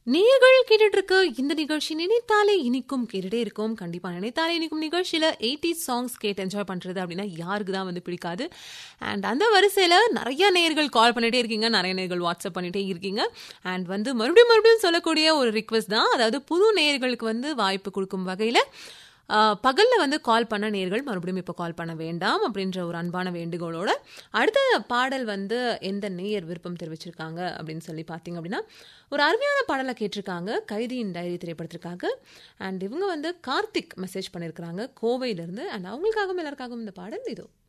நீங்கள் கேட்டுட்டு இருக்க இந்த நிகழ்ச்சி நினைத்தாலே இனிக்கும் கேட்டுட்டே இருக்கும் கண்டிப்பா நினைத்தாலே இனிக்கும் நிகழ்ச்சியில எயிட்டி சாங்ஸ் கேட்டு என்ஜாய் பண்றது அப்படின்னா யாருக்கு தான் வந்து பிடிக்காது அண்ட் அந்த வரிசையில நிறைய நேர்கள் கால் பண்ணிட்டே இருக்கீங்க நிறைய நேர்கள் வாட்ஸ்அப் பண்ணிட்டே இருக்கீங்க அண்ட் வந்து மறுபடியும் மறுபடியும் சொல்லக்கூடிய ஒரு ரிக்வஸ்ட் தான் அதாவது புது நேயர்களுக்கு வந்து வாய்ப்பு கொடுக்கும் வகையில பகலில் வந்து கால் பண்ண நேர்கள் மறுபடியும் இப்போ கால் பண்ண வேண்டாம் அப்படின்ற ஒரு அன்பான வேண்டுகோளோட அடுத்த பாடல் வந்து எந்த நேயர் விருப்பம் தெரிவிச்சிருக்காங்க அப்படின்னு சொல்லி பார்த்தீங்க அப்படின்னா ஒரு அருமையான பாடலை கேட்டிருக்காங்க கைதியின் டைரி திரைப்படத்திற்காக அண்ட் இவங்க வந்து கார்த்திக் மெசேஜ் பண்ணியிருக்கிறாங்க கோவையிலேருந்து அண்ட் அவங்களுக்காகவும் எல்லாருக்காகவும் இந்த பாடல் இதோ